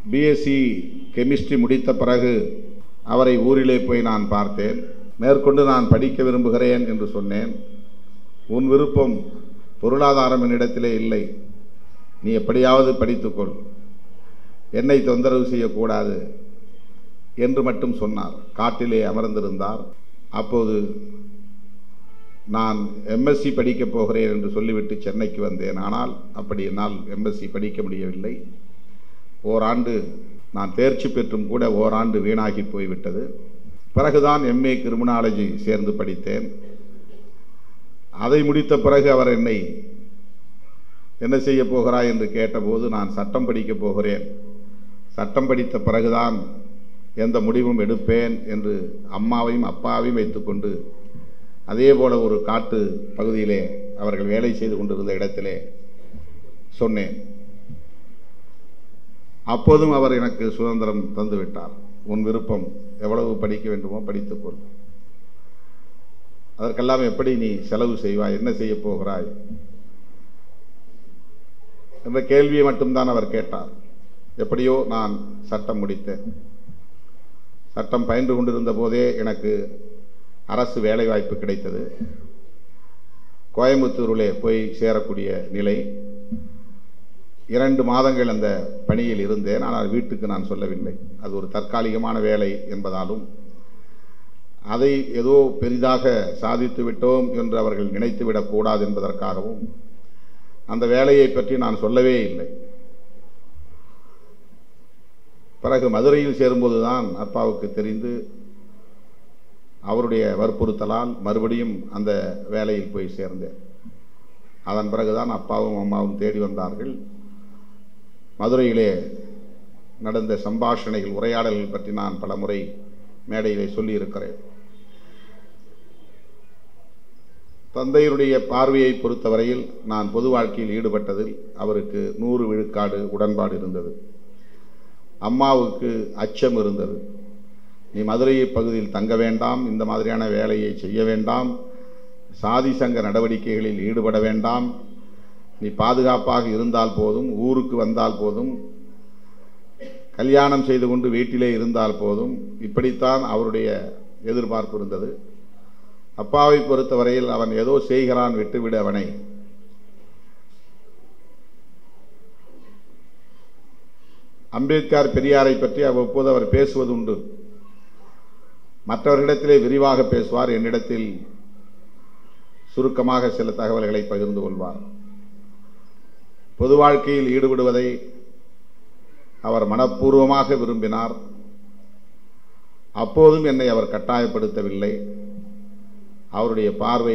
BSc chemistry முடித்த பிறகு அவரை ஊரிலே போய் நான் பார்த்தேன் மேற்கொண்டு நான் படிக்க விரும்புகிறேன் என்று சொன்னேன் உன் விருப்பம் பொருளாதாரம் என்னிடத்திலே இல்லை நீ எப்படியாவது படித்துக்கொள் என்னை தொந்தரவு செய்யக்கூடாது என்று மட்டும் சொன்னார் காட்டிலே அமர்ந்திருந்தார் அப்போது நான் எம்எஸ்சி படிக்கப் போகிறேன் என்று சொல்லிவிட்டு சென்னைக்கு வந்தேன் ஆனால் அப்படி என்னால் எம்எஸ்சி படிக்க முடியவில்லை ஓராண்டு நான் தேர்ச்சி பெற்றும் கூட ஓராண்டு வீணாகி போய்விட்டது பிறகுதான் எம்ஏ கிரிமினாலஜி சேர்ந்து படித்தேன் அதை முடித்த பிறகு அவர் என்னை என்ன செய்ய போகிறாய் என்று கேட்டபோது நான் சட்டம் படிக்கப் போகிறேன் சட்டம் படித்த பிறகுதான் எந்த முடிவும் எடுப்பேன் என்று அம்மாவையும் அப்பாவையும் வைத்துக்கொண்டு அதே போல ஒரு காட்டு பகுதியிலே அவர்கள் வேலை செய்து கொண்டிருந்த இடத்திலே சொன்னேன் அப்போதும் அவர் எனக்கு சுதந்திரம் தந்து விட்டார் உன் விருப்பம் எவ்வளவு படிக்க வேண்டுமோ படித்துக்கொள் அதற்கெல்லாம் எப்படி நீ செலவு செய்வாய் என்ன செய்ய போகிறாய் என்ற கேள்வியை மட்டும்தான் அவர் கேட்டார் எப்படியோ நான் சட்டம் முடித்தேன் சட்டம் பயின்று கொண்டிருந்த போதே எனக்கு அரசு வேலை வாய்ப்பு கிடைத்தது கோயம்புத்தூரிலே போய் சேரக்கூடிய நிலை இரண்டு மாதங்கள் அந்த பணியில் இருந்தேன் ஆனால் வீட்டுக்கு நான் சொல்லவில்லை அது ஒரு தற்காலிகமான வேலை என்பதாலும் அதை ஏதோ பெரிதாக சாதித்து விட்டோம் என்று அவர்கள் நினைத்து விடக்கூடாது என்பதற்காகவும் அந்த வேலையை பற்றி நான் சொல்லவே இல்லை பிறகு மதுரையில் சேரும்போதுதான் அப்பாவுக்கு தெரிந்து அவருடைய வற்புறுத்தலால் மறுபடியும் அந்த வேலையில் போய் சேர்ந்தேன் அதன் பிறகுதான் அப்பாவும் அம்மாவும் தேடி வந்தார்கள் மதுரையிலே நடந்த சம்பாஷணைகள் உரையாடல்கள் பற்றி நான் பல முறை மேடையிலே சொல்லியிருக்கிறேன் தந்தையினுடைய பார்வையை பொறுத்தவரையில் நான் பொது வாழ்க்கையில் ஈடுபட்டதில் அவருக்கு நூறு விழுக்காடு உடன்பாடு இருந்தது அம்மாவுக்கு அச்சம் இருந்தது நீ மதுரை பகுதியில் தங்க வேண்டாம் இந்த மாதிரியான வேலையை செய்ய வேண்டாம் சாதி சங்க நடவடிக்கைகளில் ஈடுபட வேண்டாம் நீ பாதுகாப்பாக இருந்தால் போதும் ஊருக்கு வந்தால் போதும் கல்யாணம் செய்து கொண்டு வீட்டிலே இருந்தால் போதும் இப்படித்தான் அவருடைய எதிர்பார்ப்பு இருந்தது அப்பாவை பொறுத்தவரையில் அவன் ஏதோ செய்கிறான் விட்டுவிடு அவனை அம்பேத்கர் பெரியாரை பற்றி அவ்வப்போது அவர் பேசுவது உண்டு மற்றவர்களிடத்திலே விரிவாக பேசுவார் என்னிடத்தில் சுருக்கமாக சில தகவல்களை பகிர்ந்து கொள்வார் பொது வாழ்க்கையில் ஈடுபடுவதை அவர் மனப்பூர்வமாக விரும்பினார் அப்போதும் என்னை அவர் கட்டாயப்படுத்தவில்லை அவருடைய பார்வை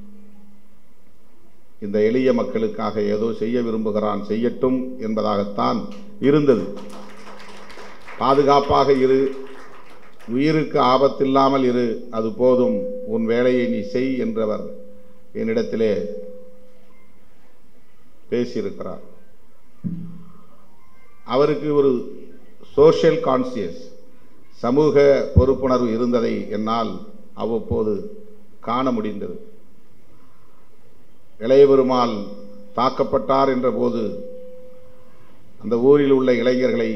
இந்த எளிய மக்களுக்காக ஏதோ செய்ய விரும்புகிறான் செய்யட்டும் என்பதாகத்தான் இருந்தது பாதுகாப்பாக இரு உயிருக்கு ஆபத்தில்லாமல் இரு அது போதும் உன் வேலையை நீ செய் என்றவர் என்னிடத்திலே பேசியிருக்கிறார் அவருக்கு ஒரு சோஷியல் கான்சியஸ் சமூக பொறுப்புணர்வு இருந்ததை என்னால் அவ்வப்போது காண முடிந்தது இளையபெருமாள் தாக்கப்பட்டார் என்ற போது அந்த ஊரில் உள்ள இளைஞர்களை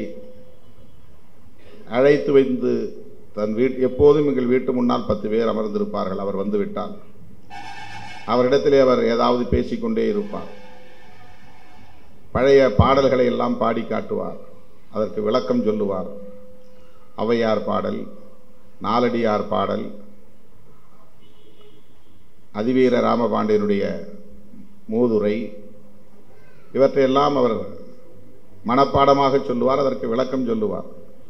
அழைத்து வைத்து தன் வீட் எப்போதும் எங்கள் வீட்டு முன்னால் பத்து பேர் அமர்ந்திருப்பார்கள் அவர் வந்து விட்டார் அவரிடத்திலே அவர் ஏதாவது பேசிக்கொண்டே இருப்பார் பழைய பாடல்களை எல்லாம் பாடி காட்டுவார் அதற்கு விளக்கம் சொல்லுவார் ஔவையார் பாடல் நாலடியார் பாடல் அதிவீர ராமபாண்டியனுடைய மூதுரை இவற்றையெல்லாம் அவர் மனப்பாடமாக சொல்லுவார் அதற்கு விளக்கம் சொல்லுவார்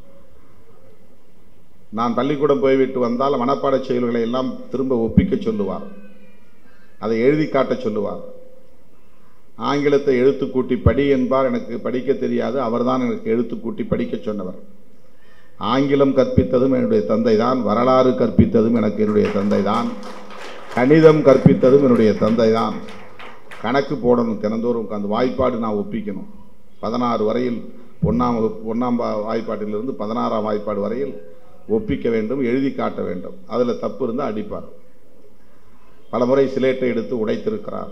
நான் பள்ளிக்கூடம் போய்விட்டு வந்தால் மனப்பாடச் செயல்களை எல்லாம் திரும்ப ஒப்பிக்க சொல்லுவார் அதை எழுதி காட்டச் சொல்லுவார் ஆங்கிலத்தை எழுத்து கூட்டி படி என்பார் எனக்கு படிக்க தெரியாது அவர்தான் எனக்கு எழுத்து கூட்டி படிக்க சொன்னவர் ஆங்கிலம் கற்பித்ததும் என்னுடைய தந்தை தான் வரலாறு கற்பித்ததும் எனக்கு என்னுடைய தந்தை தான் கணிதம் கற்பித்ததும் என்னுடைய தந்தை தான் கணக்கு போடணும் தினந்தோறும் அந்த வாய்ப்பாடு நான் ஒப்பிக்கணும் பதினாறு வரையில் ஒன்றாம் வகுப்பு ஒன்றாம் வாய்ப்பாட்டிலிருந்து பதினாறாம் வாய்ப்பாடு வரையில் ஒப்பிக்க வேண்டும் எழுதி காட்ட வேண்டும் அதில் தப்பு இருந்தால் அடிப்பார் பல முறை சிலேட்டை எடுத்து உடைத்திருக்கிறார்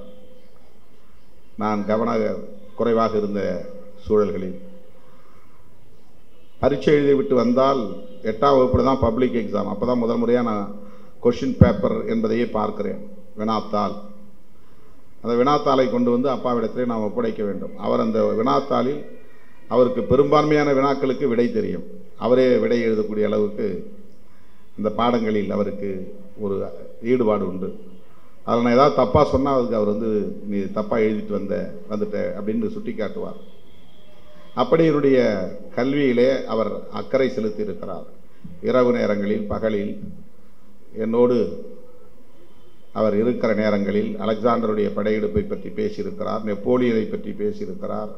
நான் கவன குறைவாக இருந்த சூழல்களில் பரீட்சை எழுதிவிட்டு வந்தால் எட்டாம் வகுப்பில் தான் பப்ளிக் எக்ஸாம் அப்போ தான் முதல் முறையாக நான் கொஷின் பேப்பர் என்பதையே பார்க்கிறேன் வினாத்தாள் அந்த வினாத்தாளை கொண்டு வந்து அப்பாவிடத்திலே நாம் ஒப்படைக்க வேண்டும் அவர் அந்த வினாத்தாளில் அவருக்கு பெரும்பான்மையான வினாக்களுக்கு விடை தெரியும் அவரே விடை எழுதக்கூடிய அளவுக்கு இந்த பாடங்களில் அவருக்கு ஒரு ஈடுபாடு உண்டு அதில் நான் ஏதாவது தப்பாக சொன்னால் அதுக்கு அவர் வந்து நீ தப்பாக எழுதிட்டு வந்த வந்துட்ட அப்படின்னு சுட்டி காட்டுவார் அப்படி என்னுடைய கல்வியிலே அவர் அக்கறை செலுத்தி இருக்கிறார் இரவு நேரங்களில் பகலில் என்னோடு அவர் இருக்கிற நேரங்களில் அலெக்சாண்டருடைய படையெடுப்பை பற்றி பேசியிருக்கிறார் நெப்போலியனை பற்றி பேசியிருக்கிறார்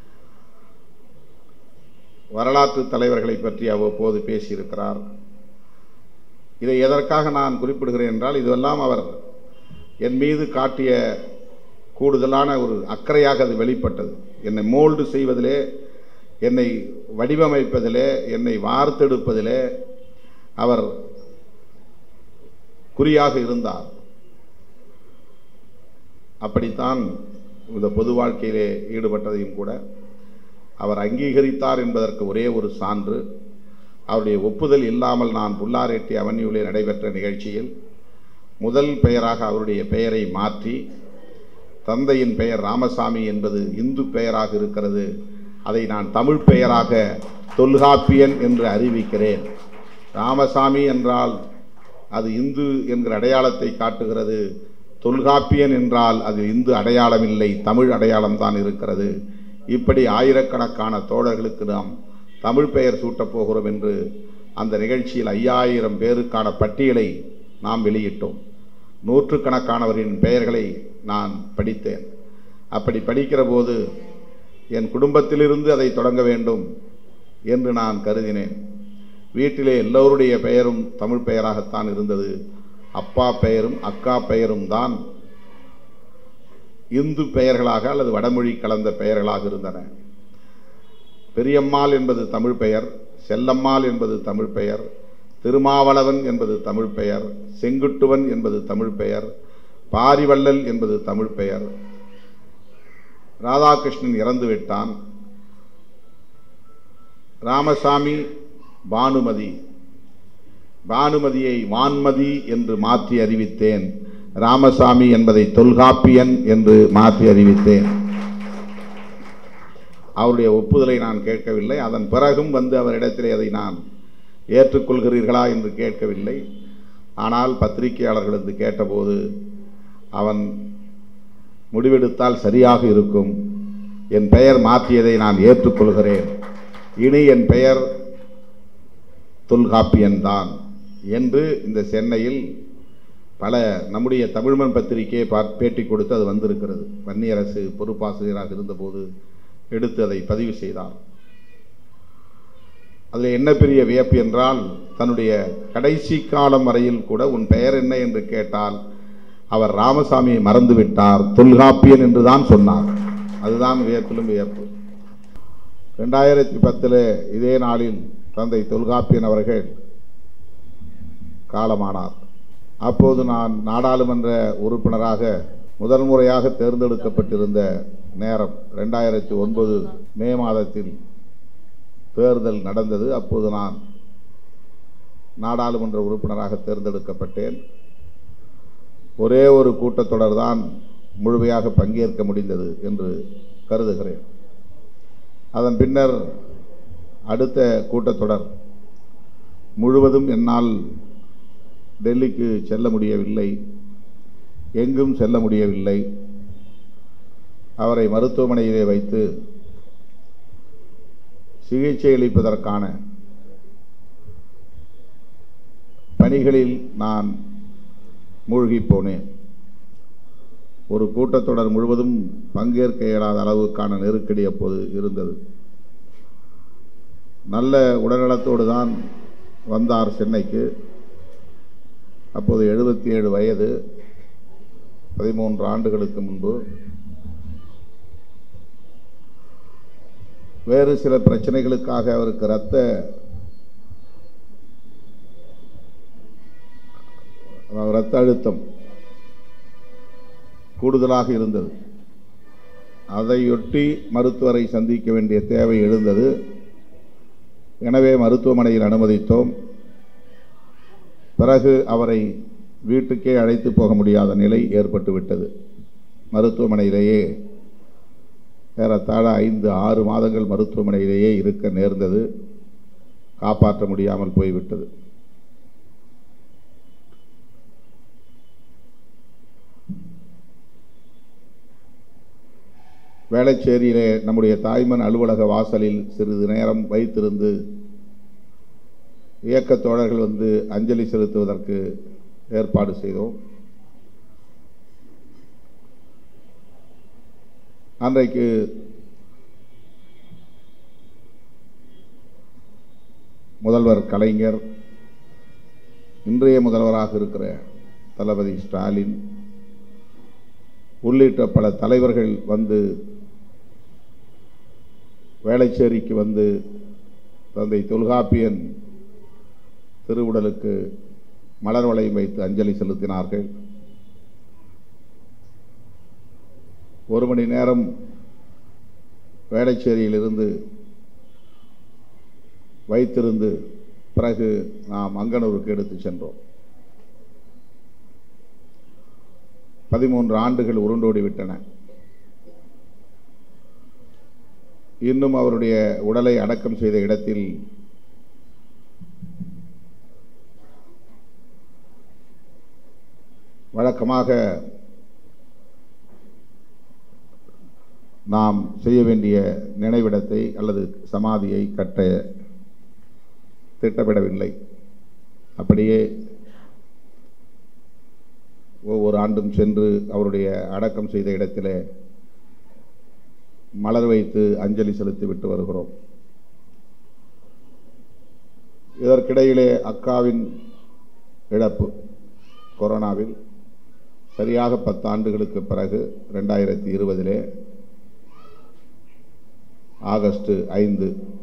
வரலாற்று தலைவர்களை பற்றி அவ்வப்போது பேசியிருக்கிறார் இதை எதற்காக நான் குறிப்பிடுகிறேன் என்றால் இதுவெல்லாம் அவர் என் மீது காட்டிய கூடுதலான ஒரு அக்கறையாக அது வெளிப்பட்டது என்னை மோல்டு செய்வதிலே என்னை வடிவமைப்பதிலே என்னை வார்த்தெடுப்பதிலே அவர் குறியாக இருந்தார் அப்படித்தான் இந்த பொது வாழ்க்கையிலே ஈடுபட்டதையும் கூட அவர் அங்கீகரித்தார் என்பதற்கு ஒரே ஒரு சான்று அவருடைய ஒப்புதல் இல்லாமல் நான் புல்லாரெட்டி அவன்யூவில் நடைபெற்ற நிகழ்ச்சியில் முதல் பெயராக அவருடைய பெயரை மாற்றி தந்தையின் பெயர் ராமசாமி என்பது இந்து பெயராக இருக்கிறது அதை நான் தமிழ் பெயராக தொல்காப்பியன் என்று அறிவிக்கிறேன் ராமசாமி என்றால் அது இந்து என்கிற அடையாளத்தை காட்டுகிறது தொல்காப்பியன் என்றால் அது இந்து அடையாளம் இல்லை தமிழ் அடையாளம் தான் இருக்கிறது இப்படி ஆயிரக்கணக்கான தோழர்களுக்கு நாம் தமிழ் பெயர் சூட்டப் போகிறோம் என்று அந்த நிகழ்ச்சியில் ஐயாயிரம் பேருக்கான பட்டியலை நாம் வெளியிட்டோம் நூற்றுக்கணக்கானவரின் பெயர்களை நான் படித்தேன் அப்படி படிக்கிற போது என் குடும்பத்திலிருந்து அதை தொடங்க வேண்டும் என்று நான் கருதினேன் வீட்டிலே எல்லோருடைய பெயரும் தமிழ் பெயராகத்தான் இருந்தது அப்பா பெயரும் அக்கா பெயரும் தான் இந்து பெயர்களாக அல்லது வடமொழி கலந்த பெயர்களாக இருந்தன பெரியம்மாள் என்பது தமிழ் பெயர் செல்லம்மாள் என்பது தமிழ் பெயர் திருமாவளவன் என்பது தமிழ் பெயர் செங்குட்டுவன் என்பது தமிழ் பெயர் பாரிவள்ளல் என்பது தமிழ் பெயர் ராதாகிருஷ்ணன் இறந்து விட்டான் ராமசாமி பானுமதி பானுமதியை வான்மதி என்று மாற்றி அறிவித்தேன் ராமசாமி என்பதை தொல்காப்பியன் என்று மாற்றி அறிவித்தேன் அவருடைய ஒப்புதலை நான் கேட்கவில்லை அதன் பிறகும் வந்து அவரிடத்திலே அதை நான் ஏற்றுக்கொள்கிறீர்களா என்று கேட்கவில்லை ஆனால் பத்திரிகையாளர்களுக்கு கேட்டபோது அவன் முடிவெடுத்தால் சரியாக இருக்கும் என் பெயர் மாற்றியதை நான் ஏற்றுக்கொள்கிறேன் இனி என் பெயர் தொல்காப்பியன் தான் என்று இந்த சென்னையில் பல நம்முடைய தமிழ்மன் பத்திரிகையை பார் பேட்டி கொடுத்து அது வந்திருக்கிறது வன்னியரசு பொறுப்பாசிரியராக இருந்தபோது எடுத்து அதை பதிவு செய்தார் அதில் என்ன பெரிய வியப்பு என்றால் தன்னுடைய கடைசி காலம் வரையில் கூட உன் பெயர் என்ன என்று கேட்டால் அவர் ராமசாமியை மறந்து விட்டார் தொல்காப்பியன் என்று தான் சொன்னார் அதுதான் வியப்பிலும் வியப்பு ரெண்டாயிரத்தி பத்தில் இதே நாளில் தந்தை தொல்காப்பியன் அவர்கள் காலமானார் அப்போது நான் நாடாளுமன்ற உறுப்பினராக முதல் முறையாக தேர்ந்தெடுக்கப்பட்டிருந்த நேரம் ரெண்டாயிரத்தி ஒன்பது மே மாதத்தில் தேர்தல் நடந்தது அப்போது நான் நாடாளுமன்ற உறுப்பினராக தேர்ந்தெடுக்கப்பட்டேன் ஒரே ஒரு கூட்டத்தொடர் தான் முழுமையாக பங்கேற்க முடிந்தது என்று கருதுகிறேன் அதன் பின்னர் அடுத்த கூட்டத்தொடர் முழுவதும் என்னால் டெல்லிக்கு செல்ல முடியவில்லை எங்கும் செல்ல முடியவில்லை அவரை மருத்துவமனையிலே வைத்து சிகிச்சை அளிப்பதற்கான பணிகளில் நான் மூழ்கி போனேன் ஒரு கூட்டத்தொடர் முழுவதும் பங்கேற்க இயலாத அளவுக்கான நெருக்கடி அப்போது இருந்தது நல்ல உடல்நலத்தோடு தான் வந்தார் சென்னைக்கு அப்போது எழுபத்தி ஏழு வயது பதிமூன்று ஆண்டுகளுக்கு முன்பு வேறு சில பிரச்சனைகளுக்காக அவருக்கு இரத்த அதாவது இரத்த அழுத்தம் கூடுதலாக இருந்தது அதையொட்டி மருத்துவரை சந்திக்க வேண்டிய தேவை எழுந்தது எனவே மருத்துவமனையில் அனுமதித்தோம் பிறகு அவரை வீட்டுக்கே அழைத்து போக முடியாத நிலை ஏற்பட்டு விட்டது மருத்துவமனையிலேயே ஏறத்தாழ ஐந்து ஆறு மாதங்கள் மருத்துவமனையிலேயே இருக்க நேர்ந்தது காப்பாற்ற முடியாமல் போய்விட்டது வேளச்சேரியிலே நம்முடைய தாய்மன் அலுவலக வாசலில் சிறிது நேரம் வைத்திருந்து இயக்கத் தோழர்கள் வந்து அஞ்சலி செலுத்துவதற்கு ஏற்பாடு செய்தோம் அன்றைக்கு முதல்வர் கலைஞர் இன்றைய முதல்வராக இருக்கிற தளபதி ஸ்டாலின் உள்ளிட்ட பல தலைவர்கள் வந்து வேளச்சேரிக்கு வந்து தந்தை தொல்காப்பியன் திருவுடலுக்கு மலர் வளையம் வைத்து அஞ்சலி செலுத்தினார்கள் ஒரு மணி நேரம் வேளச்சேரியிலிருந்து வைத்திருந்து பிறகு நாம் அங்கனூருக்கு எடுத்து சென்றோம் பதிமூன்று ஆண்டுகள் உருண்டோடி விட்டன இன்னும் அவருடைய உடலை அடக்கம் செய்த இடத்தில் வழக்கமாக நாம் செய்ய வேண்டிய நினைவிடத்தை அல்லது சமாதியை கட்ட திட்டமிடவில்லை அப்படியே ஒவ்வொரு ஆண்டும் சென்று அவருடைய அடக்கம் செய்த இடத்திலே மலர் வைத்து அஞ்சலி செலுத்தி விட்டு வருகிறோம் இதற்கிடையிலே அக்காவின் இழப்பு கொரோனாவில் சரியாக பத்து ஆண்டுகளுக்கு பிறகு ரெண்டாயிரத்தி இருபதிலே ஆகஸ்ட் ஐந்து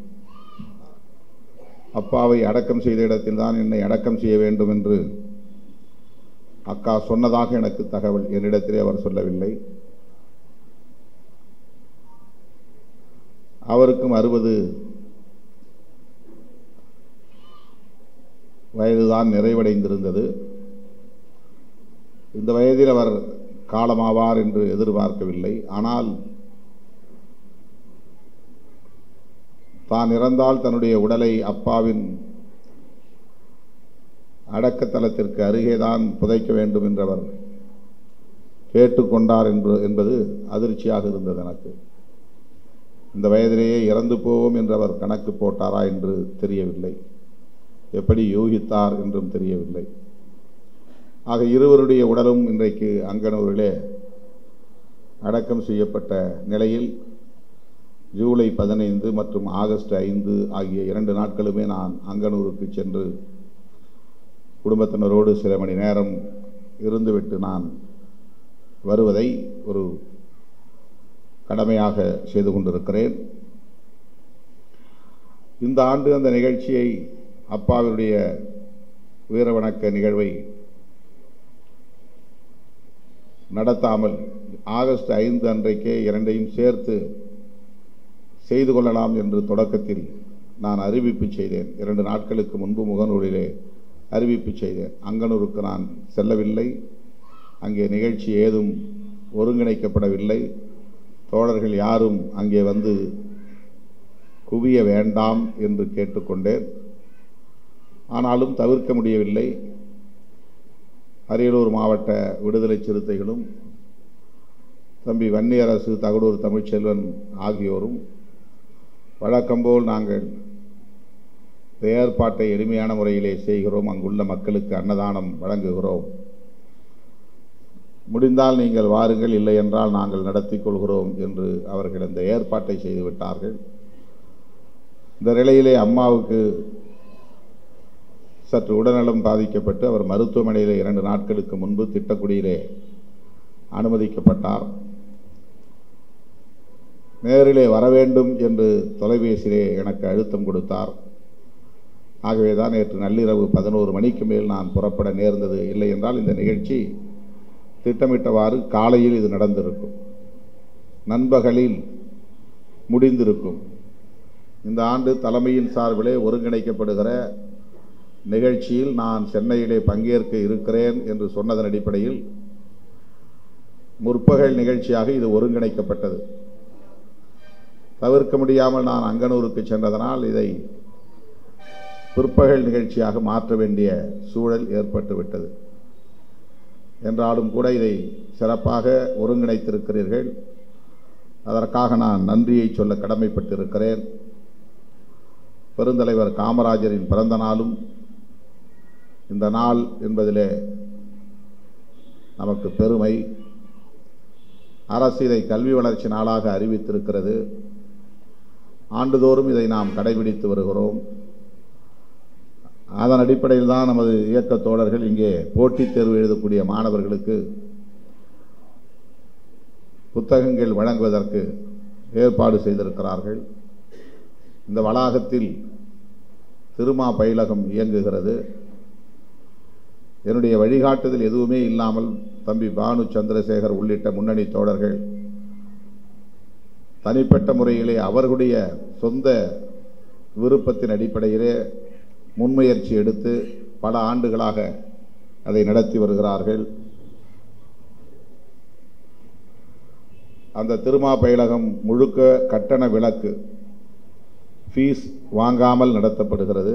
அப்பாவை அடக்கம் செய்த இடத்தில்தான் என்னை அடக்கம் செய்ய வேண்டும் என்று அக்கா சொன்னதாக எனக்கு தகவல் என்னிடத்திலே அவர் சொல்லவில்லை அவருக்கும் அறுபது வயதுதான் நிறைவடைந்திருந்தது இந்த வயதில் அவர் காலமாவார் என்று எதிர்பார்க்கவில்லை ஆனால் தான் இறந்தால் தன்னுடைய உடலை அப்பாவின் அடக்கத்தலத்திற்கு அருகேதான் புதைக்க வேண்டும் என்றவர் கேட்டுக்கொண்டார் என்று என்பது அதிர்ச்சியாக இருந்தது எனக்கு இந்த வயதிலேயே இறந்து போவோம் என்று அவர் கணக்கு போட்டாரா என்று தெரியவில்லை எப்படி யூகித்தார் என்றும் தெரியவில்லை ஆக இருவருடைய உடலும் இன்றைக்கு அங்கனூரிலே அடக்கம் செய்யப்பட்ட நிலையில் ஜூலை பதினைந்து மற்றும் ஆகஸ்ட் ஐந்து ஆகிய இரண்டு நாட்களுமே நான் அங்கனூருக்கு சென்று குடும்பத்தினரோடு சில மணி நேரம் இருந்துவிட்டு நான் வருவதை ஒரு கடமையாக செய்து கொண்டிருக்கிறேன் இந்த ஆண்டு அந்த நிகழ்ச்சியை அப்பாவினுடைய வீர வணக்க நிகழ்வை நடத்தாமல் ஆகஸ்ட் ஐந்து அன்றைக்கே இரண்டையும் சேர்த்து செய்து கொள்ளலாம் என்று தொடக்கத்தில் நான் அறிவிப்பு செய்தேன் இரண்டு நாட்களுக்கு முன்பு முகநூலிலே அறிவிப்பு செய்தேன் அங்கனூருக்கு நான் செல்லவில்லை அங்கே நிகழ்ச்சி ஏதும் ஒருங்கிணைக்கப்படவில்லை தோழர்கள் யாரும் அங்கே வந்து குவிய வேண்டாம் என்று கேட்டுக்கொண்டேன் ஆனாலும் தவிர்க்க முடியவில்லை அரியலூர் மாவட்ட விடுதலை சிறுத்தைகளும் தம்பி வன்னியரசு தகடூர் தமிழ்ச்செல்வன் ஆகியோரும் வழக்கம்போல் நாங்கள் இந்த ஏற்பாட்டை எளிமையான முறையிலே செய்கிறோம் அங்குள்ள மக்களுக்கு அன்னதானம் வழங்குகிறோம் முடிந்தால் நீங்கள் வாருங்கள் இல்லை என்றால் நாங்கள் நடத்தி கொள்கிறோம் என்று அவர்கள் இந்த ஏற்பாட்டை செய்து விட்டார்கள் இந்த நிலையிலே அம்மாவுக்கு சற்று உடல்நலம் பாதிக்கப்பட்டு அவர் மருத்துவமனையிலே இரண்டு நாட்களுக்கு முன்பு திட்டக்குடியிலே அனுமதிக்கப்பட்டார் நேரிலே வர வேண்டும் என்று தொலைபேசியிலே எனக்கு அழுத்தம் கொடுத்தார் ஆகவே தான் நேற்று நள்ளிரவு பதினோரு மணிக்கு மேல் நான் புறப்பட நேர்ந்தது இல்லை என்றால் இந்த நிகழ்ச்சி திட்டமிட்டவாறு காலையில் இது நடந்திருக்கும் நண்பகலில் முடிந்திருக்கும் இந்த ஆண்டு தலைமையின் சார்பிலே ஒருங்கிணைக்கப்படுகிற நிகழ்ச்சியில் நான் சென்னையிலே பங்கேற்க இருக்கிறேன் என்று சொன்னதன் அடிப்படையில் முற்பகல் நிகழ்ச்சியாக இது ஒருங்கிணைக்கப்பட்டது தவிர்க்க முடியாமல் நான் அங்கனூருக்கு சென்றதனால் இதை பிற்பகல் நிகழ்ச்சியாக மாற்ற வேண்டிய சூழல் ஏற்பட்டுவிட்டது என்றாலும் கூட இதை சிறப்பாக ஒருங்கிணைத்திருக்கிறீர்கள் அதற்காக நான் நன்றியை சொல்ல கடமைப்பட்டிருக்கிறேன் பெருந்தலைவர் காமராஜரின் பிறந்த நாளும் இந்த நாள் என்பதிலே நமக்கு பெருமை அரசு இதை கல்வி வளர்ச்சி நாளாக அறிவித்திருக்கிறது ஆண்டுதோறும் இதை நாம் கடைபிடித்து வருகிறோம் அதன் அடிப்படையில் தான் நமது இயக்கத் தோழர்கள் இங்கே போட்டித் தேர்வு எழுதக்கூடிய மாணவர்களுக்கு புத்தகங்கள் வழங்குவதற்கு ஏற்பாடு செய்திருக்கிறார்கள் இந்த வளாகத்தில் திருமா பயிலகம் இயங்குகிறது என்னுடைய வழிகாட்டுதல் எதுவுமே இல்லாமல் தம்பி பானு சந்திரசேகர் உள்ளிட்ட முன்னணி தோழர்கள் தனிப்பட்ட முறையிலே அவர்களுடைய சொந்த விருப்பத்தின் அடிப்படையிலே முன்முயற்சி எடுத்து பல ஆண்டுகளாக அதை நடத்தி வருகிறார்கள் அந்த திருமா பயிலகம் முழுக்க கட்டண விலக்கு ஃபீஸ் வாங்காமல் நடத்தப்படுகிறது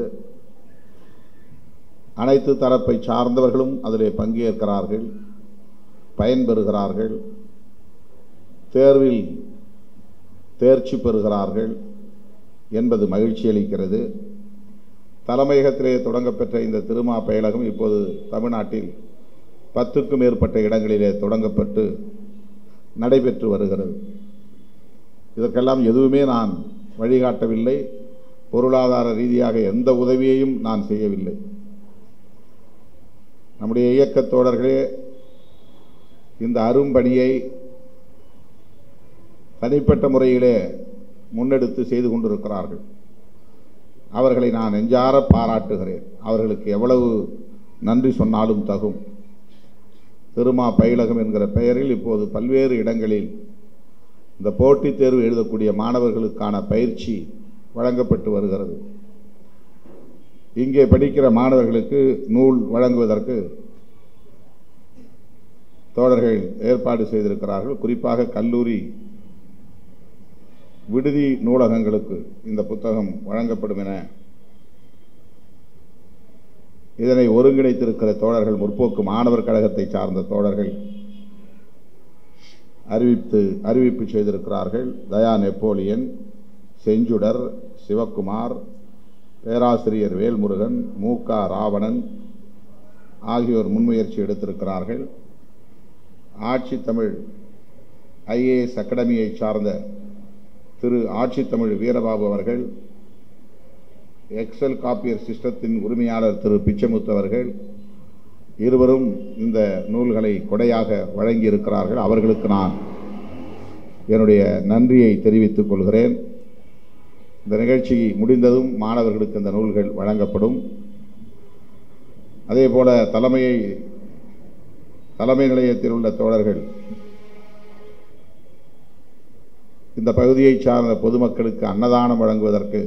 அனைத்து தரப்பை சார்ந்தவர்களும் அதிலே பங்கேற்கிறார்கள் பயன்பெறுகிறார்கள் தேர்வில் தேர்ச்சி பெறுகிறார்கள் என்பது மகிழ்ச்சி அளிக்கிறது தலைமையகத்திலே தொடங்கப்பெற்ற இந்த திருமா பயிலகம் இப்போது தமிழ்நாட்டில் பத்துக்கும் மேற்பட்ட இடங்களிலே தொடங்கப்பட்டு நடைபெற்று வருகிறது இதற்கெல்லாம் எதுவுமே நான் வழிகாட்டவில்லை பொருளாதார ரீதியாக எந்த உதவியையும் நான் செய்யவில்லை நம்முடைய இயக்கத் தோழர்களே இந்த அரும்பணியை தனிப்பட்ட முறையிலே முன்னெடுத்து செய்து கொண்டிருக்கிறார்கள் அவர்களை நான் நெஞ்சார பாராட்டுகிறேன் அவர்களுக்கு எவ்வளவு நன்றி சொன்னாலும் தகும் திருமா பயிலகம் என்கிற பெயரில் இப்போது பல்வேறு இடங்களில் இந்த போட்டித் தேர்வு எழுதக்கூடிய மாணவர்களுக்கான பயிற்சி வழங்கப்பட்டு வருகிறது இங்கே படிக்கிற மாணவர்களுக்கு நூல் வழங்குவதற்கு தோழர்கள் ஏற்பாடு செய்திருக்கிறார்கள் குறிப்பாக கல்லூரி விடுதி நூலகங்களுக்கு இந்த புத்தகம் வழங்கப்படும் என இதனை ஒருங்கிணைத்திருக்கிற தோழர்கள் முற்போக்கு மாணவர் கழகத்தை சார்ந்த தோழர்கள் அறிவித்து அறிவிப்பு செய்திருக்கிறார்கள் தயா நெப்போலியன் செஞ்சுடர் சிவக்குமார் பேராசிரியர் வேல்முருகன் மு க ராவணன் ஆகியோர் முன்முயற்சி எடுத்திருக்கிறார்கள் ஆட்சி தமிழ் ஐஏஎஸ் அகாடமியை சார்ந்த திரு ஆட்சி தமிழ் வீரபாபு அவர்கள் எக்ஸல் காப்பியர் சிஸ்டத்தின் உரிமையாளர் திரு பிச்சமுத்து அவர்கள் இருவரும் இந்த நூல்களை கொடையாக வழங்கியிருக்கிறார்கள் அவர்களுக்கு நான் என்னுடைய நன்றியை தெரிவித்துக் கொள்கிறேன் இந்த நிகழ்ச்சி முடிந்ததும் மாணவர்களுக்கு இந்த நூல்கள் வழங்கப்படும் அதே போல தலைமையை தலைமை நிலையத்தில் உள்ள தோழர்கள் இந்த பகுதியை சார்ந்த பொதுமக்களுக்கு அன்னதானம் வழங்குவதற்கு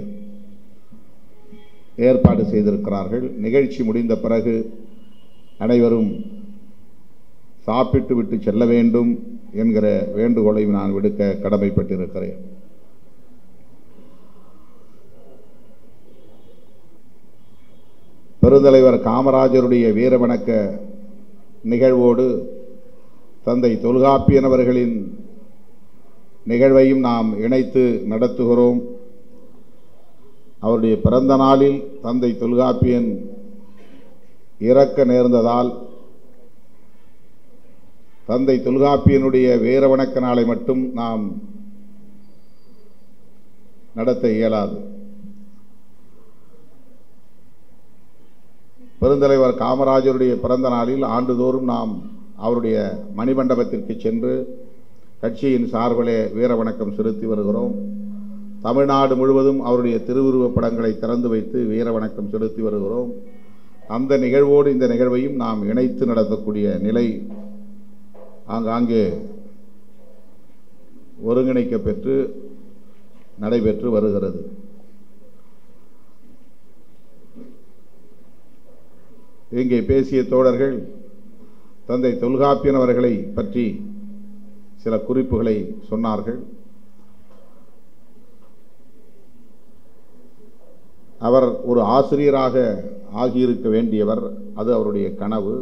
ஏற்பாடு செய்திருக்கிறார்கள் நிகழ்ச்சி முடிந்த பிறகு அனைவரும் சாப்பிட்டு விட்டு செல்ல வேண்டும் என்கிற வேண்டுகோளையும் நான் விடுக்க கடமைப்பட்டிருக்கிறேன் பெருந்தலைவர் காமராஜருடைய வீரவணக்க நிகழ்வோடு தந்தை தொல்காப்பியன் அவர்களின் நிகழ்வையும் நாம் இணைத்து நடத்துகிறோம் அவருடைய பிறந்த நாளில் தந்தை தொல்காப்பியன் இறக்க நேர்ந்ததால் தந்தை தொல்காப்பியனுடைய வீர வணக்க நாளை மட்டும் நாம் நடத்த இயலாது பெருந்தலைவர் காமராஜருடைய பிறந்த நாளில் ஆண்டுதோறும் நாம் அவருடைய மணிமண்டபத்திற்கு சென்று கட்சியின் சார்பிலே வீர வணக்கம் செலுத்தி வருகிறோம் தமிழ்நாடு முழுவதும் அவருடைய திருவுருவப் படங்களை திறந்து வைத்து வீர வணக்கம் செலுத்தி வருகிறோம் அந்த நிகழ்வோடு இந்த நிகழ்வையும் நாம் இணைத்து நடத்தக்கூடிய நிலை ஆங்காங்கே ஒருங்கிணைக்க பெற்று நடைபெற்று வருகிறது இங்கே பேசிய தோழர்கள் தந்தை தொல்காப்பியன் அவர்களை பற்றி சில குறிப்புகளை சொன்னார்கள் அவர் ஒரு ஆசிரியராக ஆகியிருக்க வேண்டியவர் அது அவருடைய கனவு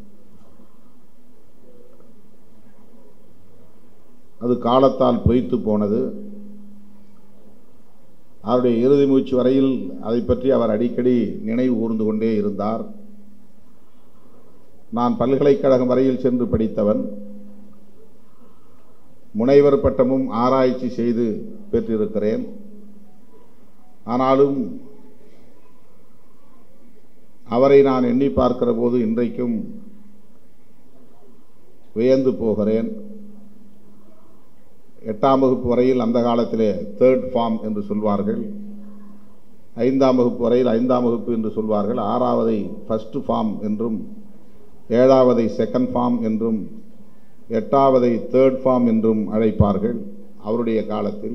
அது காலத்தால் பொய்த்து போனது அவருடைய இறுதி மூச்சு வரையில் அதை பற்றி அவர் அடிக்கடி நினைவு கூர்ந்து கொண்டே இருந்தார் நான் பல்கலைக்கழகம் வரையில் சென்று படித்தவன் முனைவர் பட்டமும் ஆராய்ச்சி செய்து பெற்றிருக்கிறேன் ஆனாலும் அவரை நான் எண்ணி பார்க்கிற போது இன்றைக்கும் வியந்து போகிறேன் எட்டாம் வகுப்பு வரையில் அந்த காலத்திலே தேர்ட் ஃபார்ம் என்று சொல்வார்கள் ஐந்தாம் வகுப்பு வரையில் ஐந்தாம் வகுப்பு என்று சொல்வார்கள் ஆறாவதை ஃபர்ஸ்ட் ஃபார்ம் என்றும் ஏழாவதை செகண்ட் ஃபார்ம் என்றும் எட்டாவதை தேர்ட் ஃபார்ம் என்றும் அழைப்பார்கள் அவருடைய காலத்தில்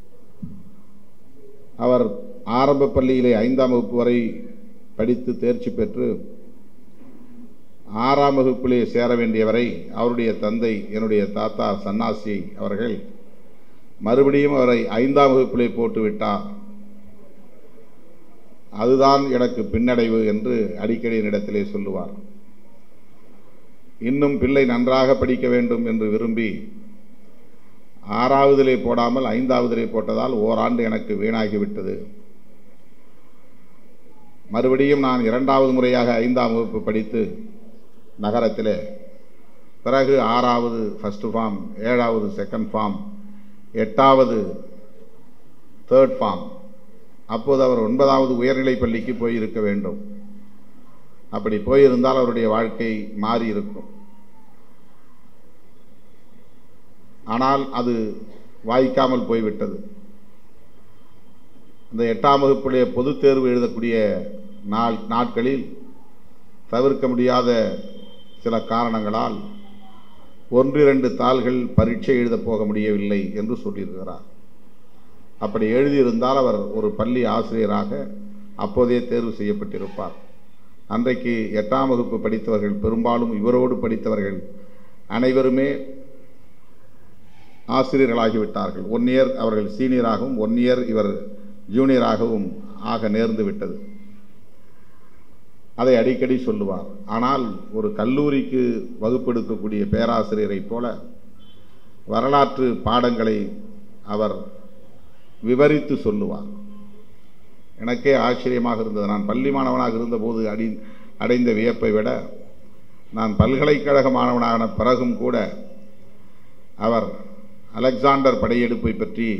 அவர் ஆரம்ப பள்ளியிலே ஐந்தாம் வகுப்பு வரை படித்து தேர்ச்சி பெற்று ஆறாம் வகுப்பிலே சேர வேண்டியவரை அவருடைய தந்தை என்னுடைய தாத்தா சன்னாசி அவர்கள் மறுபடியும் அவரை ஐந்தாம் வகுப்பிலே போட்டு விட்டார் அதுதான் எனக்கு பின்னடைவு என்று அடிக்கடி என்னிடத்திலே சொல்லுவார் இன்னும் பிள்ளை நன்றாக படிக்க வேண்டும் என்று விரும்பி ஆறாவதிலே போடாமல் ஐந்தாவதிலே போட்டதால் ஓராண்டு எனக்கு வீணாகிவிட்டது மறுபடியும் நான் இரண்டாவது முறையாக ஐந்தாம் வகுப்பு படித்து நகரத்திலே பிறகு ஆறாவது ஃபஸ்ட் ஃபார்ம் ஏழாவது செகண்ட் ஃபார்ம் எட்டாவது தேர்ட் ஃபார்ம் அப்போது அவர் ஒன்பதாவது உயர்நிலை பள்ளிக்கு போயிருக்க வேண்டும் அப்படி போயிருந்தால் அவருடைய வாழ்க்கை மாறி இருக்கும் ஆனால் அது வாய்க்காமல் போய்விட்டது அந்த எட்டாம் வகுப்புடைய பொதுத் தேர்வு எழுதக்கூடிய நாள் நாட்களில் தவிர்க்க முடியாத சில காரணங்களால் ஒன்றிரண்டு தாள்கள் பரீட்சை எழுதப் போக முடியவில்லை என்று சொல்லியிருக்கிறார் அப்படி எழுதியிருந்தால் அவர் ஒரு பள்ளி ஆசிரியராக அப்போதே தேர்வு செய்யப்பட்டிருப்பார் அன்றைக்கு எட்டாம் வகுப்பு படித்தவர்கள் பெரும்பாலும் இவரோடு படித்தவர்கள் அனைவருமே ஆசிரியர்களாகிவிட்டார்கள் ஒன் இயர் அவர்கள் சீனியராகவும் ஒன் இயர் இவர் ஜூனியராகவும் ஆக நேர்ந்து விட்டது அதை அடிக்கடி சொல்லுவார் ஆனால் ஒரு கல்லூரிக்கு வகுப்பெடுக்கக்கூடிய பேராசிரியரைப் போல வரலாற்று பாடங்களை அவர் விவரித்து சொல்லுவார் எனக்கே ஆச்சரியமாக இருந்தது நான் பள்ளி மாணவனாக இருந்தபோது அடி அடைந்த வியப்பை விட நான் பல்கலைக்கழக மாணவனான பிறகும் கூட அவர் அலெக்சாண்டர் படையெடுப்பை பற்றி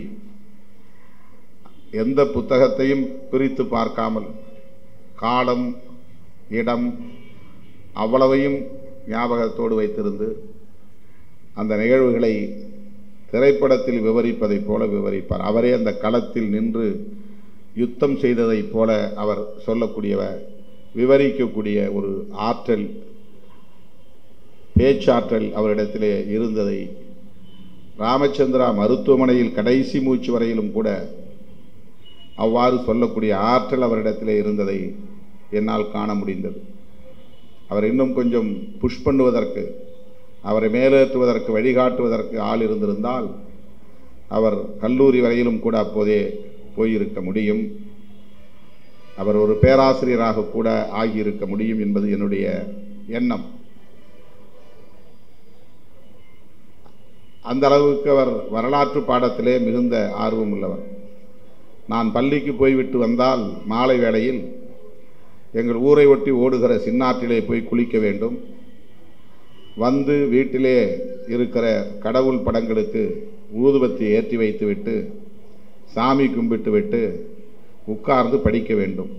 எந்த புத்தகத்தையும் பிரித்து பார்க்காமல் காலம் இடம் அவ்வளவையும் ஞாபகத்தோடு வைத்திருந்து அந்த நிகழ்வுகளை திரைப்படத்தில் விவரிப்பதைப் போல விவரிப்பார் அவரே அந்த களத்தில் நின்று யுத்தம் செய்ததைப் போல அவர் சொல்லக்கூடியவர் விவரிக்கக்கூடிய ஒரு ஆற்றல் பேச்சாற்றல் அவரிடத்திலே இருந்ததை ராமச்சந்திரா மருத்துவமனையில் கடைசி மூச்சு வரையிலும் கூட அவ்வாறு சொல்லக்கூடிய ஆற்றல் அவரிடத்திலே இருந்ததை என்னால் காண முடிந்தது அவர் இன்னும் கொஞ்சம் புஷ் பண்ணுவதற்கு அவரை மேலேற்றுவதற்கு வழிகாட்டுவதற்கு ஆள் இருந்திருந்தால் அவர் கல்லூரி வரையிலும் கூட அப்போதே போயிருக்க முடியும் அவர் ஒரு பேராசிரியராக கூட ஆகியிருக்க முடியும் என்பது என்னுடைய எண்ணம் அந்த அளவுக்கு அவர் வரலாற்று பாடத்திலே மிகுந்த ஆர்வம் உள்ளவர் நான் பள்ளிக்கு போய்விட்டு வந்தால் மாலை வேளையில் எங்கள் ஊரை ஒட்டி ஓடுகிற சின்னாற்றிலே போய் குளிக்க வேண்டும் வந்து வீட்டிலே இருக்கிற கடவுள் படங்களுக்கு ஊதுபத்தி ஏற்றி வைத்துவிட்டு சாமி கும்பிட்டு விட்டு உட்கார்ந்து படிக்க வேண்டும்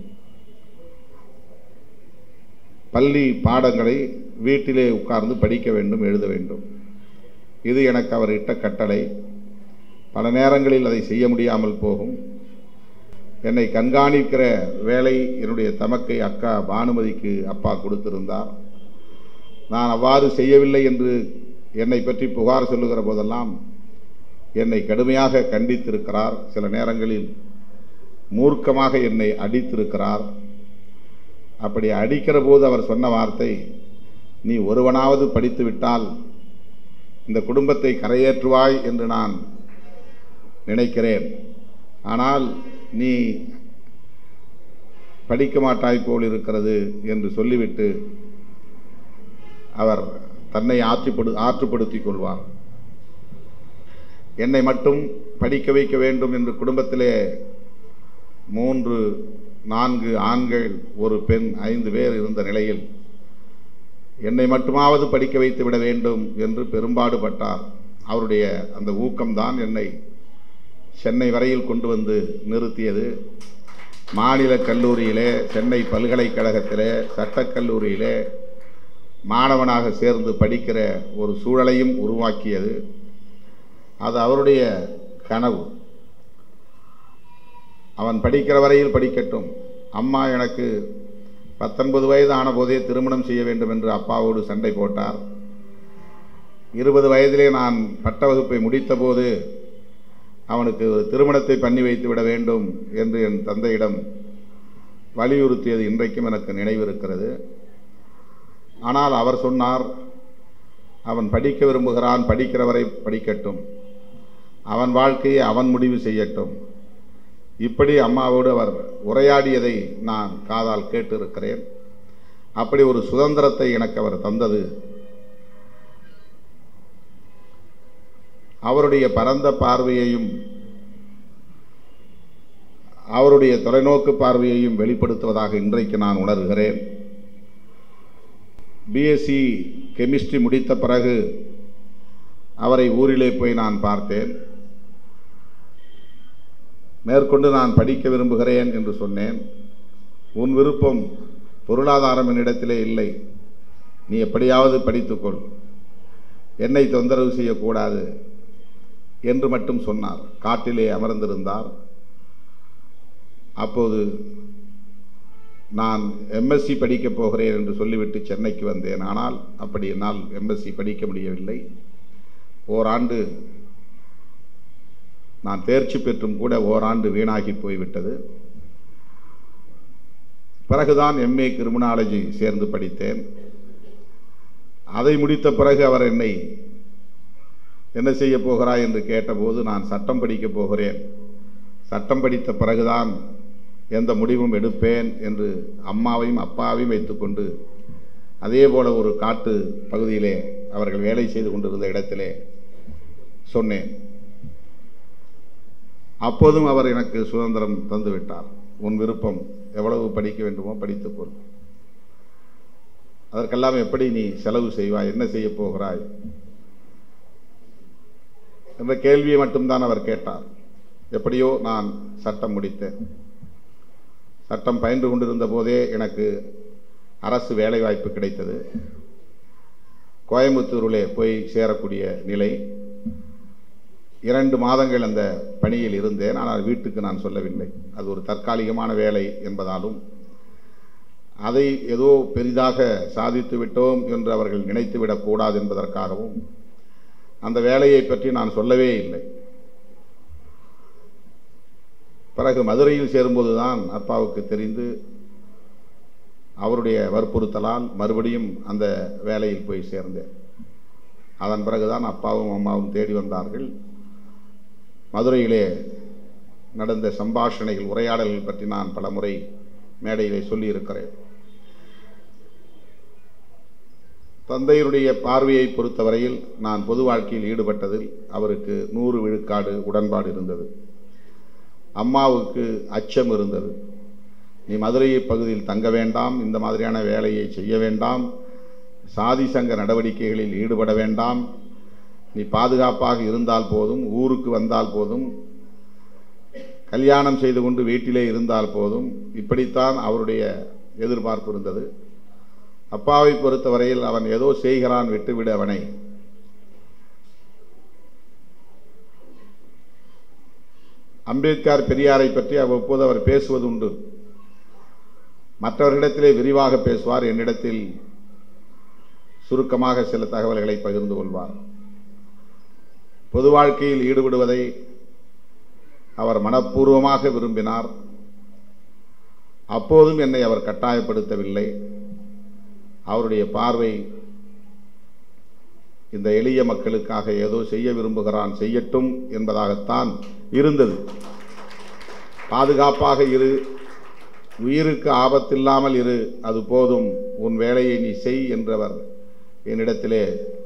பள்ளி பாடங்களை வீட்டிலே உட்கார்ந்து படிக்க வேண்டும் எழுத வேண்டும் இது எனக்கு அவர் இட்ட கட்டளை பல நேரங்களில் அதை செய்ய முடியாமல் போகும் என்னை கண்காணிக்கிற வேலை என்னுடைய தமக்கை அக்கா பானுமதிக்கு அப்பா கொடுத்திருந்தார் நான் அவ்வாறு செய்யவில்லை என்று என்னை பற்றி புகார் சொல்லுகிற போதெல்லாம் என்னை கடுமையாக கண்டித்திருக்கிறார் சில நேரங்களில் மூர்க்கமாக என்னை அடித்திருக்கிறார் அப்படி அடிக்கிற போது அவர் சொன்ன வார்த்தை நீ ஒருவனாவது படித்து விட்டால் இந்த குடும்பத்தை கரையேற்றுவாய் என்று நான் நினைக்கிறேன் ஆனால் நீ படிக்க மாட்டாய் போல் இருக்கிறது என்று சொல்லிவிட்டு அவர் தன்னை ஆற்றுப்படு ஆற்றுப்படுத்திக் கொள்வார் என்னை மட்டும் படிக்க வைக்க வேண்டும் என்று குடும்பத்திலே மூன்று நான்கு ஆண்கள் ஒரு பெண் ஐந்து பேர் இருந்த நிலையில் என்னை மட்டுமாவது படிக்க வைத்து விட வேண்டும் என்று பெரும்பாடுபட்டார் அவருடைய அந்த ஊக்கம்தான் என்னை சென்னை வரையில் கொண்டு வந்து நிறுத்தியது மாநில கல்லூரியிலே சென்னை பல்கலைக்கழகத்திலே சட்டக்கல்லூரியிலே மாணவனாக சேர்ந்து படிக்கிற ஒரு சூழலையும் உருவாக்கியது அது அவருடைய கனவு அவன் படிக்கிற வரையில் படிக்கட்டும் அம்மா எனக்கு பத்தொன்பது வயது ஆன போதே திருமணம் செய்ய வேண்டும் என்று அப்பாவோடு சண்டை போட்டார் இருபது வயதிலே நான் பட்ட வகுப்பை முடித்தபோது அவனுக்கு ஒரு திருமணத்தை பண்ணி வைத்து விட வேண்டும் என்று என் தந்தையிடம் வலியுறுத்தியது இன்றைக்கும் எனக்கு நினைவிருக்கிறது ஆனால் அவர் சொன்னார் அவன் படிக்க விரும்புகிறான் படிக்கிறவரை படிக்கட்டும் அவன் வாழ்க்கையை அவன் முடிவு செய்யட்டும் இப்படி அம்மாவோடு அவர் உரையாடியதை நான் காதால் கேட்டிருக்கிறேன் அப்படி ஒரு சுதந்திரத்தை எனக்கு அவர் தந்தது அவருடைய பரந்த பார்வையையும் அவருடைய தொலைநோக்கு பார்வையையும் வெளிப்படுத்துவதாக இன்றைக்கு நான் உணர்கிறேன் பிஎஸ்சி கெமிஸ்ட்ரி முடித்த பிறகு அவரை ஊரிலே போய் நான் பார்த்தேன் மேற்கொண்டு நான் படிக்க விரும்புகிறேன் என்று சொன்னேன் உன் விருப்பம் பொருளாதாரம் என்னிடத்திலே இல்லை நீ எப்படியாவது படித்துக்கொள் என்னை தொந்தரவு செய்யக்கூடாது என்று மட்டும் சொன்னார் காட்டிலே அமர்ந்திருந்தார் அப்போது நான் எம்எஸ்சி படிக்கப் போகிறேன் என்று சொல்லிவிட்டு சென்னைக்கு வந்தேன் ஆனால் அப்படி என்னால் எம்எஸ்சி படிக்க முடியவில்லை ஓராண்டு நான் தேர்ச்சி பெற்றும் கூட ஓராண்டு வீணாகி போய்விட்டது பிறகுதான் எம்ஏ கிரிமினாலஜி சேர்ந்து படித்தேன் அதை முடித்த பிறகு அவர் என்னை என்ன செய்ய போகிறாய் என்று கேட்டபோது நான் சட்டம் படிக்கப் போகிறேன் சட்டம் படித்த பிறகுதான் எந்த முடிவும் எடுப்பேன் என்று அம்மாவையும் அப்பாவையும் வைத்துக்கொண்டு அதே போல ஒரு காட்டு பகுதியிலே அவர்கள் வேலை செய்து கொண்டிருந்த இடத்திலே சொன்னேன் அப்போதும் அவர் எனக்கு சுதந்திரம் தந்து விட்டார் உன் விருப்பம் எவ்வளவு படிக்க வேண்டுமோ படித்துக்கொள் அதற்கெல்லாம் எப்படி நீ செலவு செய்வாய் என்ன செய்ய போகிறாய் என்ற கேள்வியை மட்டும்தான் அவர் கேட்டார் எப்படியோ நான் சட்டம் முடித்தேன் சட்டம் பயின்று கொண்டிருந்த போதே எனக்கு அரசு வேலைவாய்ப்பு கிடைத்தது கோயம்புத்தூரிலே போய் சேரக்கூடிய நிலை இரண்டு மாதங்கள் அந்த பணியில் இருந்தேன் ஆனால் வீட்டுக்கு நான் சொல்லவில்லை அது ஒரு தற்காலிகமான வேலை என்பதாலும் அதை ஏதோ பெரிதாக சாதித்து விட்டோம் என்று அவர்கள் நினைத்து விடக்கூடாது என்பதற்காகவும் அந்த வேலையை பற்றி நான் சொல்லவே இல்லை பிறகு மதுரையில் சேரும்போது தான் அப்பாவுக்கு தெரிந்து அவருடைய வற்புறுத்தலால் மறுபடியும் அந்த வேலையில் போய் சேர்ந்தேன் அதன் பிறகுதான் அப்பாவும் அம்மாவும் தேடி வந்தார்கள் மதுரையிலே நடந்த சம்பாஷணைகள் உரையாடல்கள் பற்றி நான் பல முறை மேடையிலே சொல்லியிருக்கிறேன் தந்தையினுடைய பார்வையை பொறுத்தவரையில் நான் பொது வாழ்க்கையில் ஈடுபட்டதில் அவருக்கு நூறு விழுக்காடு உடன்பாடு இருந்தது அம்மாவுக்கு அச்சம் இருந்தது நீ மதுரை பகுதியில் தங்க வேண்டாம் இந்த மாதிரியான வேலையை செய்ய வேண்டாம் சாதி சங்க நடவடிக்கைகளில் ஈடுபட வேண்டாம் நீ பாதுகாப்பாக இருந்தால் போதும் ஊருக்கு வந்தால் போதும் கல்யாணம் செய்து கொண்டு வீட்டிலே இருந்தால் போதும் இப்படித்தான் அவருடைய எதிர்பார்ப்பு இருந்தது அப்பாவை பொறுத்தவரையில் அவன் ஏதோ செய்கிறான் விட்டுவிடு அவனை அம்பேத்கர் பெரியாரை பற்றி அவ்வப்போது அவர் பேசுவது உண்டு மற்றவர்களிடத்திலே விரிவாக பேசுவார் என்னிடத்தில் சுருக்கமாக சில தகவல்களை பகிர்ந்து கொள்வார் பொது வாழ்க்கையில் ஈடுபடுவதை அவர் மனப்பூர்வமாக விரும்பினார் அப்போதும் என்னை அவர் கட்டாயப்படுத்தவில்லை அவருடைய பார்வை இந்த எளிய மக்களுக்காக ஏதோ செய்ய விரும்புகிறான் செய்யட்டும் என்பதாகத்தான் இருந்தது பாதுகாப்பாக இரு உயிருக்கு ஆபத்தில்லாமல் இரு அது போதும் உன் வேலையை நீ செய் என்றவர் என்னிடத்திலே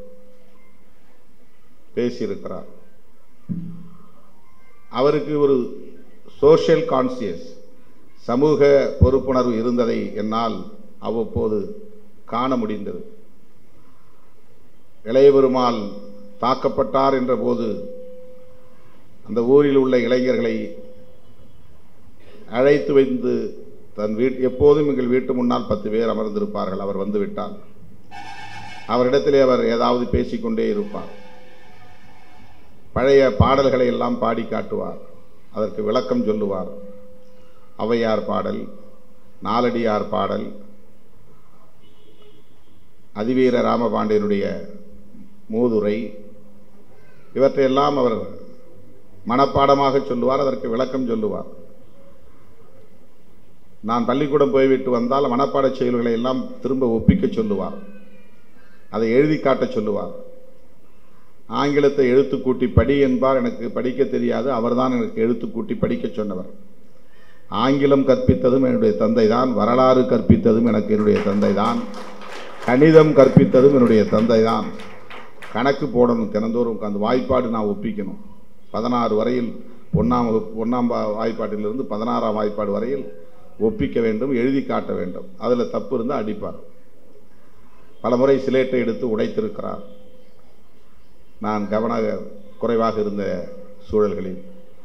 பேசியிருக்கிறார் அவருக்கு ஒரு சோஷியல் கான்சியஸ் சமூக பொறுப்புணர்வு இருந்ததை என்னால் அவ்வப்போது காண முடிந்தது இளைய பெருமாள் தாக்கப்பட்டார் என்ற போது அந்த ஊரில் உள்ள இளைஞர்களை அழைத்து வைத்து தன் வீட் எப்போதும் எங்கள் வீட்டு முன்னால் பத்து பேர் அமர்ந்திருப்பார்கள் அவர் வந்து விட்டார் அவரிடத்திலே அவர் ஏதாவது பேசிக்கொண்டே இருப்பார் பழைய பாடல்களை எல்லாம் பாடி காட்டுவார் அதற்கு விளக்கம் சொல்லுவார் ஔவையார் பாடல் நாலடியார் பாடல் அதிவீர ராமபாண்டியனுடைய மூதுரை இவற்றையெல்லாம் அவர் மனப்பாடமாக சொல்லுவார் அதற்கு விளக்கம் சொல்லுவார் நான் பள்ளிக்கூடம் போய்விட்டு வந்தால் மனப்பாடச் செயல்களை எல்லாம் திரும்ப ஒப்பிக்க சொல்லுவார் அதை எழுதி காட்டச் சொல்லுவார் ஆங்கிலத்தை எழுத்து கூட்டி படி என்பார் எனக்கு படிக்க தெரியாது அவர்தான் எனக்கு எழுத்து கூட்டி படிக்கச் சொன்னவர் ஆங்கிலம் கற்பித்ததும் என்னுடைய தந்தை தான் வரலாறு கற்பித்ததும் எனக்கு என்னுடைய தந்தை தான் கணிதம் கற்பித்ததும் என்னுடைய தந்தை தான் கணக்கு போடணும் தினந்தோறும் அந்த வாய்ப்பாடு நான் ஒப்பிக்கணும் பதினாறு வரையில் ஒன்றாம் வகுப்பு ஒன்றாம் வாய்ப்பாட்டிலிருந்து பதினாறாம் வாய்ப்பாடு வரையில் ஒப்பிக்க வேண்டும் எழுதி காட்ட வேண்டும் அதில் தப்பு இருந்தால் அடிப்பார் பல முறை சிலேட்டை எடுத்து உடைத்திருக்கிறார் நான் கவன குறைவாக இருந்த சூழல்களில்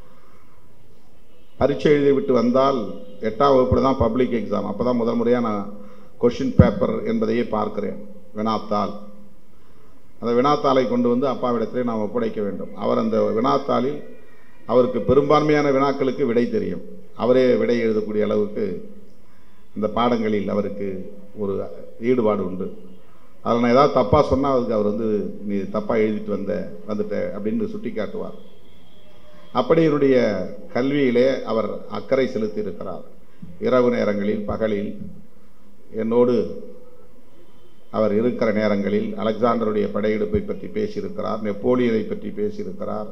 பரீட்சை எழுதி விட்டு வந்தால் எட்டாம் வகுப்பில் தான் பப்ளிக் எக்ஸாம் அப்போ தான் முதல் முறையாக நான் கொஷின் பேப்பர் என்பதையே பார்க்கிறேன் வினாத்தாள் அந்த வினாத்தாளை கொண்டு வந்து அப்பாவிடத்திலே நாம் ஒப்படைக்க வேண்டும் அவர் அந்த வினாத்தாளில் அவருக்கு பெரும்பான்மையான வினாக்களுக்கு விடை தெரியும் அவரே விடை எழுதக்கூடிய அளவுக்கு இந்த பாடங்களில் அவருக்கு ஒரு ஈடுபாடு உண்டு அதில் நான் ஏதாவது தப்பாக சொன்னால் அதுக்கு அவர் வந்து நீ தப்பாக எழுதிட்டு வந்த வந்துட்ட அப்படின்னு சுட்டி காட்டுவார் அப்படி என்னுடைய கல்வியிலே அவர் அக்கறை செலுத்தி இருக்கிறார் இரவு நேரங்களில் பகலில் என்னோடு அவர் இருக்கிற நேரங்களில் அலெக்சாண்டருடைய படையெடுப்பை பற்றி பேசியிருக்கிறார் நெப்போலியனை பற்றி பேசியிருக்கிறார்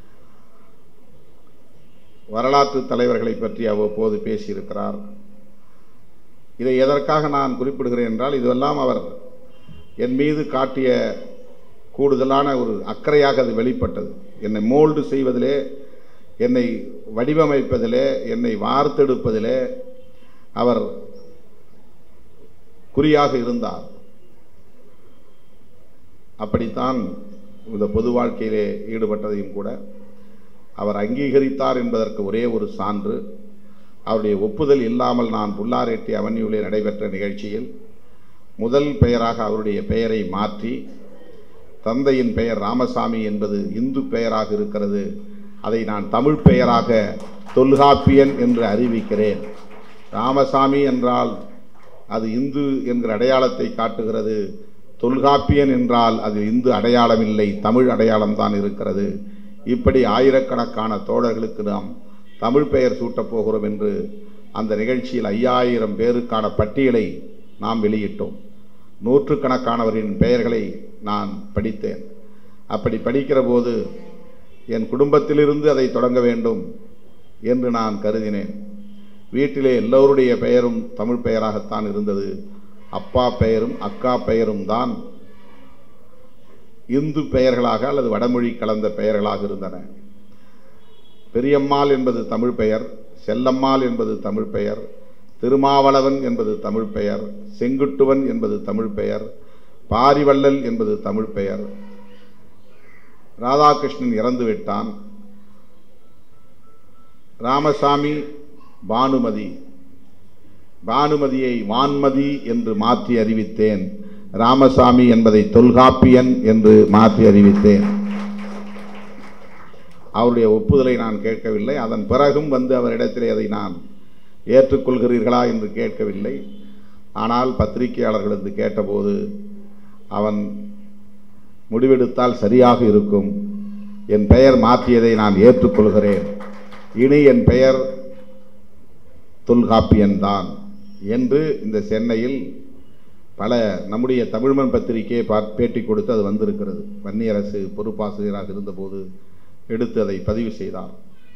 வரலாற்று தலைவர்களை பற்றி அவ்வப்போது பேசியிருக்கிறார் இதை எதற்காக நான் குறிப்பிடுகிறேன் என்றால் இதுவெல்லாம் அவர் என் மீது காட்டிய கூடுதலான ஒரு அக்கறையாக அது வெளிப்பட்டது என்னை மோல்டு செய்வதிலே என்னை வடிவமைப்பதிலே என்னை வார்த்தெடுப்பதிலே அவர் குறியாக இருந்தார் அப்படித்தான் இந்த பொது வாழ்க்கையிலே ஈடுபட்டதையும் கூட அவர் அங்கீகரித்தார் என்பதற்கு ஒரே ஒரு சான்று அவருடைய ஒப்புதல் இல்லாமல் நான் புல்லாரெட்டி அவன்யூவிலே நடைபெற்ற நிகழ்ச்சியில் முதல் பெயராக அவருடைய பெயரை மாற்றி தந்தையின் பெயர் ராமசாமி என்பது இந்து பெயராக இருக்கிறது அதை நான் தமிழ் பெயராக தொல்காப்பியன் என்று அறிவிக்கிறேன் ராமசாமி என்றால் அது இந்து என்கிற அடையாளத்தை காட்டுகிறது தொல்காப்பியன் என்றால் அது இந்து அடையாளம் இல்லை தமிழ் அடையாளம் தான் இருக்கிறது இப்படி ஆயிரக்கணக்கான தோழர்களுக்கு நாம் தமிழ் பெயர் சூட்டப் போகிறோம் என்று அந்த நிகழ்ச்சியில் ஐயாயிரம் பேருக்கான பட்டியலை நாம் வெளியிட்டோம் நூற்றுக்கணக்கானவரின் பெயர்களை நான் படித்தேன் அப்படி படிக்கிற போது என் குடும்பத்திலிருந்து அதை தொடங்க வேண்டும் என்று நான் கருதினேன் வீட்டிலே எல்லோருடைய பெயரும் தமிழ் பெயராகத்தான் இருந்தது அப்பா பெயரும் அக்கா பெயரும் தான் இந்து பெயர்களாக அல்லது வடமொழி கலந்த பெயர்களாக இருந்தன பெரியம்மாள் என்பது தமிழ் பெயர் செல்லம்மாள் என்பது தமிழ் பெயர் திருமாவளவன் என்பது தமிழ் பெயர் செங்குட்டுவன் என்பது தமிழ் பெயர் பாரிவள்ளல் என்பது தமிழ் பெயர் ராதாகிருஷ்ணன் இறந்து விட்டான் ராமசாமி பானுமதி பானுமதியை வான்மதி என்று மாற்றி அறிவித்தேன் ராமசாமி என்பதை தொல்காப்பியன் என்று மாற்றி அறிவித்தேன் அவருடைய ஒப்புதலை நான் கேட்கவில்லை அதன் பிறகும் வந்து அவரிடத்திலே அதை நான் ஏற்றுக்கொள்கிறீர்களா என்று கேட்கவில்லை ஆனால் பத்திரிகையாளர்கள் என்று கேட்டபோது அவன் முடிவெடுத்தால் சரியாக இருக்கும் என் பெயர் மாற்றியதை நான் ஏற்றுக்கொள்கிறேன் இனி என் பெயர் தொல்காப்பியன்தான் என்று இந்த சென்னையில் பல நம்முடைய தமிழ்மன் பத்திரிகையை பா பேட்டி கொடுத்து அது வந்திருக்கிறது வன்னியரசு பொறுப்பாசிரியராக இருந்தபோது எடுத்து அதை பதிவு செய்தார்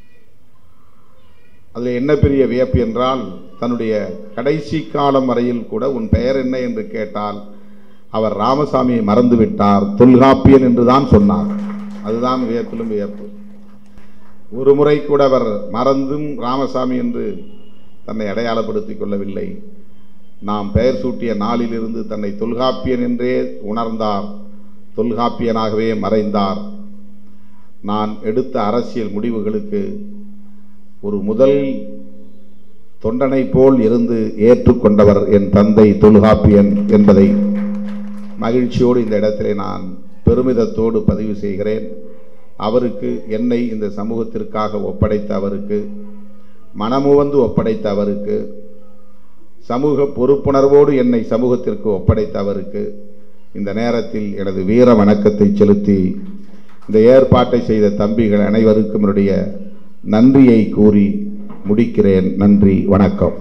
அதில் என்ன பெரிய வியப்பு என்றால் தன்னுடைய கடைசி காலம் வரையில் கூட உன் பெயர் என்ன என்று கேட்டால் அவர் ராமசாமியை மறந்துவிட்டார் தொல்காப்பியன் என்று தான் சொன்னார் அதுதான் வியப்பிலும் வியப்பு ஒரு முறை கூட அவர் மறந்தும் ராமசாமி என்று தன்னை அடையாளப்படுத்திக் கொள்ளவில்லை நாம் பெயர் சூட்டிய நாளிலிருந்து தன்னை தொல்காப்பியன் என்றே உணர்ந்தார் தொல்காப்பியனாகவே மறைந்தார் நான் எடுத்த அரசியல் முடிவுகளுக்கு ஒரு முதல் தொண்டனை போல் இருந்து ஏற்றுக்கொண்டவர் என் தந்தை தொல்காப்பியன் என்பதை மகிழ்ச்சியோடு இந்த இடத்திலே நான் பெருமிதத்தோடு பதிவு செய்கிறேன் அவருக்கு என்னை இந்த சமூகத்திற்காக ஒப்படைத்த அவருக்கு மனமுவந்து ஒப்படைத்த அவருக்கு சமூக பொறுப்புணர்வோடு என்னை சமூகத்திற்கு ஒப்படைத்த அவருக்கு இந்த நேரத்தில் எனது வீர வணக்கத்தை செலுத்தி இந்த ஏற்பாட்டை செய்த தம்பிகள் அனைவருக்கும் என்னுடைய நன்றியை கூறி முடிக்கிறேன் நன்றி வணக்கம்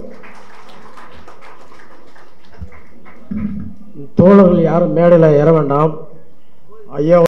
தோழர்கள் யாரும் மேடையில் ஏற வேண்டாம் ஐயா